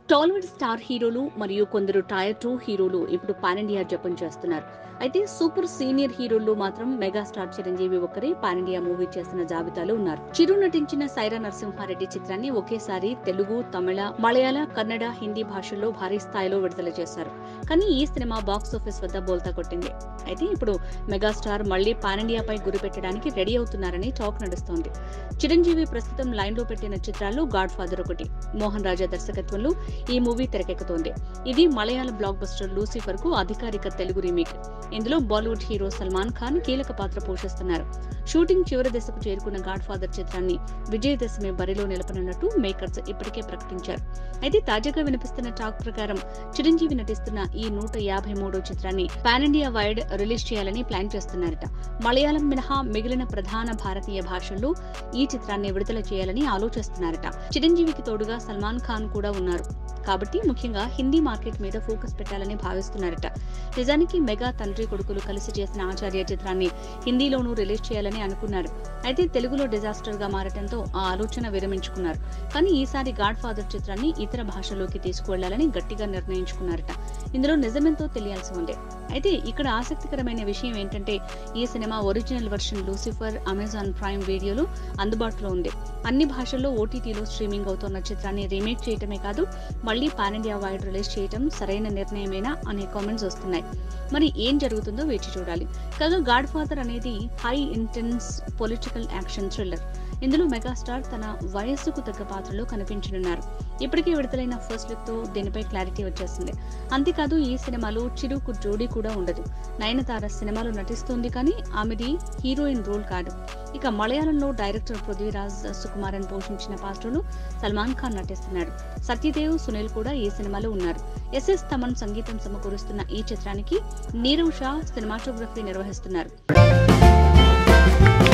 Tollywood star హీరోలు మరియు కొందరు టైర్ టూ హీరోలు ఇప్పుడు పాన్ ఇండియా జపం చేస్తున్నారు అయితే సూపర్ సీనియర్ హీరోల్లో మాత్రం మెగాస్టార్ చిరంజీవి ఒక్కరే పాన్ ఇండియా మూవీ చేస్తున్న జాబితాలో ఉన్నారు చిరు నటించిన సైరా నరసింహారెడ్డి చిత్రాన్ని ఒకేసారి తెలుగు తమిళ మలయాళ కన్నడ హిందీ భాషల్లో భారీ స్థాయిలో విడుదల చేశారు కానీ ఈ సినిమా బాక్స్ ఆఫీస్ వద్ద బోల్తా కొట్టింది అయితే ఇప్పుడు మెగాస్టార్ మళ్లీ పాన్ ఇండియాపై గురి పెట్టడానికి రెడీ అవుతున్నారని టాక్ నడుస్తోంది చిరంజీవి ప్రస్తుతం లైన్ లో పెట్టిన చిత్రాల్లో గాడ్ ఫాదర్ ఒకటి మోహన్ రాజా దర్శకత్వంలో ఈ మూవీ తెరకెక్కుతోంది ఇది మలయాళ బ్లాక్ బస్టర్ లూసిఫర్ కు అధికారిక తెలుగు రీమేక్ ఇందులో బాలీవుడ్ హీరో సల్మాన్ ఖాన్ కీలక పాత్ర పోషిస్తున్నారు షూటింగ్ చివరి దశకు చేరుకున్న గాడ్ ఫాదర్ చిత్రాన్ని విజయదశమి బరిలో నిలపనున్నట్టు మేకర్స్ ఇప్పటికే ప్రకటించారు అయితే తాజాగా వినిపిస్తున్న టాక్ ప్రకారం చిరంజీవి నటిస్తున్న ఈ నూట యాభై మూడో చిత్రాన్ని పాన్ ఇండియా వైడ్ రిలీజ్ చేయాలని ప్లాన్ చేస్తున్నారట మలయాళం మినహా మిగిలిన ప్రధాన భారతీయ భాషల్లో ఈ చిత్రాన్ని విడుదల చేయాలని ఆలోచిస్తున్నారట చిరంజీవికి తోడుగా సల్మాన్ ఖాన్ కూడా ఉన్నారు కాబట్టి ముఖ్యంగా హిందీ మార్కెట్ మీద ఫోకస్ పెట్టాలని భావిస్తున్నారట నిజానికి మెగా తండ్రి కొడుకులు కలిసి చేసిన ఆచార్య చిత్రాన్ని హిందీలోనూ రిలీజ్ చేయాలని అనుకున్నారు అయితే తెలుగులో డిజాస్టర్ గా మారటంతో ఆ ఆలోచన విరమించుకున్నారు కానీ ఈసారి గాడ్ ఫాదర్ చిత్రాన్ని ఇతర భాషలోకి తీసుకువెళ్లాలని గట్టిగా నిర్ణయించుకున్నారట ఇందులో నిజమెంతో తెలియాల్సి ఉంది అయితే ఇక్కడ ఆసక్తికరమైన విషయం ఏంటంటే ఈ cinema original version Lucifer Amazon Prime వీడియోలో అందుబాటులో ఉంది అన్ని భాషల్లో ఓటీటీలో స్ట్రీమింగ్ అవుతున్న చిత్రాన్ని రీమేక్ చేయటమే కాదు మళ్లీ పాన్ ఇండియా వైడ్ రిలీజ్ చేయటం సరైన నిర్ణయమేనా అనే కామెంట్స్ వస్తున్నాయి మరి ఏం జరుగుతుందో వేచి చూడాలి కాగా గాడ్ ఫాదర్ అనేది high intense political action thriller ఇందులో మెగాస్టార్ తన వయస్సుకు తగ్గ పాత్రలో కనిపించనున్నారు ఇప్పటికే విడుదలైన ఫస్ట్ లుక్ తో దీనిపై క్లారిటీ వచ్చేసింది అంతేకాదు ఈ సినిమాలో చిరుకు జోడీ కూడా ఉండదు నయనతార సినిమాలో నటిస్తుంది కానీ ఆమెది హీరోయిన్ రోల్ కాదు ఇక మలయాళంలో డైరెక్టర్ పృథ్వీరాజ్ సుకుమారన్ పోషించిన పాత్రలో సల్మాన్ ఖాన్ నటిస్తున్నాడు సత్యదేవ్ సునీల్ కూడా ఈ సినిమాలో ఉన్నారు ఎస్ఎస్ తమన్ సంగీతం సమకూరుస్తున్న ఈ చిత్రానికి నీరవ్ షా సినిమాటోగ్రఫీ నిర్వహిస్తున్నారు